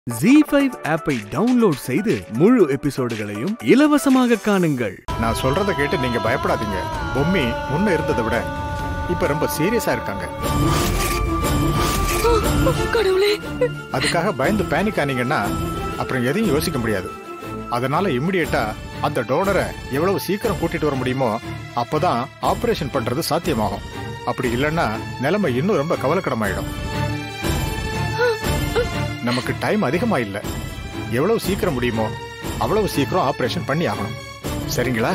G five ஆப்பை download செய்து முழு எபிசோடுகளையும் இலவசமாக காணுங்கள் நான் சொல்றத கேட்டு நீங்க பயப்படாதீங்க பொம்மி முன்ன இருந்ததை விட இப்ப ரொம்ப சீரியஸா இருக்காங்க கடவுளே அதுக்காக பயந்து பேனிக் ஆனீங்கன்னா அப்புறம் எதையும் யோசிக்க முடியாது அதனால இம்மிடியட்டா அந்த டோனரை எவ்வளவு சீக்கிரம் கூட்டிட்டு வர முடியுமோ அப்பதான் ஆபரேஷன் பண்றது சாத்தியமாகும் அப்படி இல்லைன்னா நிலைமை இன்னும் ரொம்ப கவலைக்கிடமாயிடும் நமக்கு டைம் அதிகமா இல்ல எவ்வளவு சீக்கிரம் முடியுமோ அவ்வளவு சீக்கிரம் ஆபரேஷன் பண்ணி ஆகணும் சரிங்களா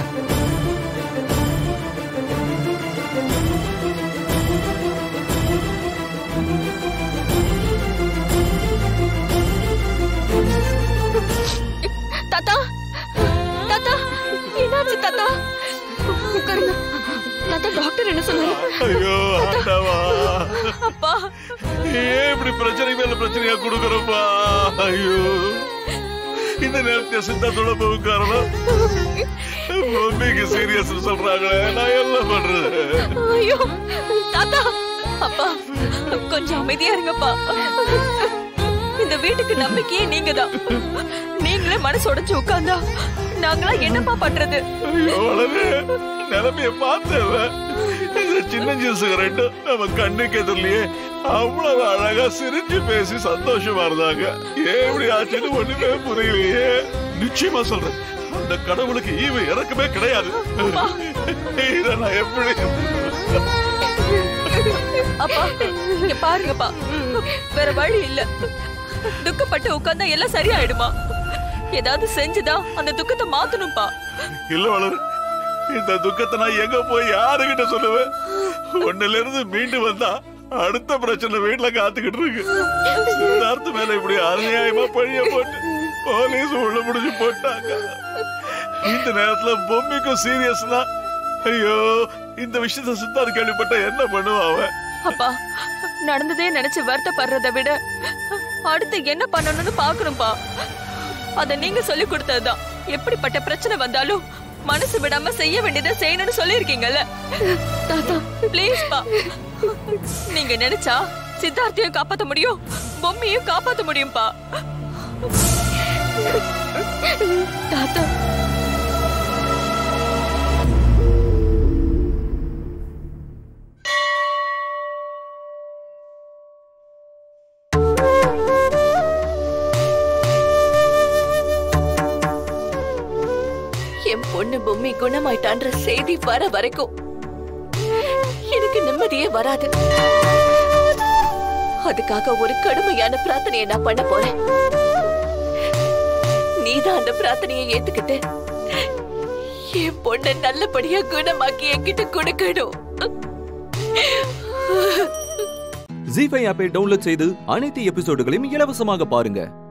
தாத்தா தாத்தா என்னாச்சு தாத்தா உட்காருங்க தாத்தா டாக்டர் என்ன சொன்னாரு ஐயோ ஆண்டவா அப்பா ஏன் இப்படி பிரச்சனை மேல பிரச்சனையா கொடுக்கறப்பா ஐயோ இந்த நேரத்தை சித்தாத்தோட போகும் காரணம் மம்மிக்கு சீரியஸ் சொல்றாங்களே நான் என்ன பண்றது ஐயோ தாத்தா அப்பா கொஞ்சம் அமைதியா இருங்கப்பா இந்த வீட்டுக்கு நம்பிக்கையே நீங்க தான் நீங்களே மனசு உடைச்சு உட்கார்ந்தா நாங்களா என்னப்பா பண்றது ஐயோ வளரு நிலைமைய பார்த்தவ இந்த சின்ன சிறுசுக நம்ம கண்ணுக்கு எதிரிலேயே அவ்வளவு அழகா சிரிச்சு பேசி சந்தோஷமா இருந்தாங்க ஏன் இப்படி ஆச்சுன்னு ஒண்ணுமே புரியலையே நிச்சயமா சொல்றேன் அந்த கடவுளுக்கு ஈவு இறக்கமே கிடையாது இத நான் எப்படி அப்பா இங்க பாருங்கப்பா வேற வழி இல்ல துக்கப்பட்டு உட்கார்ந்தா எல்லாம் சரியாயிடுமா ஏதாவது செஞ்சுதான் அந்த துக்கத்தை மாத்தணும்ப்பா இல்ல வளரு இந்த துக்கத்தை நான் எங்க போய் யாருகிட்ட சொல்லுவேன் ஒண்ணுல இருந்து மீண்டு வந்தா அடுத்த பிரச்சனை வீட்டுல காத்துக்கிட்டு இருக்கு சித்தார்த்த மேல இப்படி அநியாயமா பழிய போட்டு போலீஸ் உள்ள முடிஞ்சு போட்டாங்க இந்த நேரத்துல பொம்மிக்கும் சீரியஸ்னா ஐயோ இந்த விஷயத்த சித்தார்த்த கேள்விப்பட்ட என்ன பண்ணுவான் அவன் அப்பா நடந்ததே நினைச்சு வருத்தப்படுறதை விட அடுத்து என்ன பண்ணணும்னு பாக்கணும்பா அத நீங்க சொல்லி கொடுத்ததுதான் எப்படிப்பட்ட பிரச்சனை வந்தாலும் மனசு விடாம செய்ய வேண்டியதை செய்யணும்னு சொல்லிருக்கீங்கல்ல தாத்தா ப்ளீஸ் பா நீங்க நினைச்சா சித்தார்த்தையும் காப்பாத்த முடியும் பொம்மையும் காப்பாத்த முடியும்பா தாத்தா என் பொண்ணு பொம்மி குணமாயிட்டான்ற செய்தி வர வரைக்கும் எனக்கு நிம்மதியே வராது அதுக்காக ஒரு கடுமையான பிரார்த்தனையை நான் பண்ண போறேன் நீதான் அந்த பிரார்த்தனையை ஏத்துக்கிட்டு என் பொண்ணை நல்லபடியா குணமாக்கி என்கிட்ட கொடுக்கணும் ஜி ஃபைவ் ஆப்பை டவுன்லோட் செய்து அனைத்து எபிசோடுகளையும் இலவசமாக பாருங்க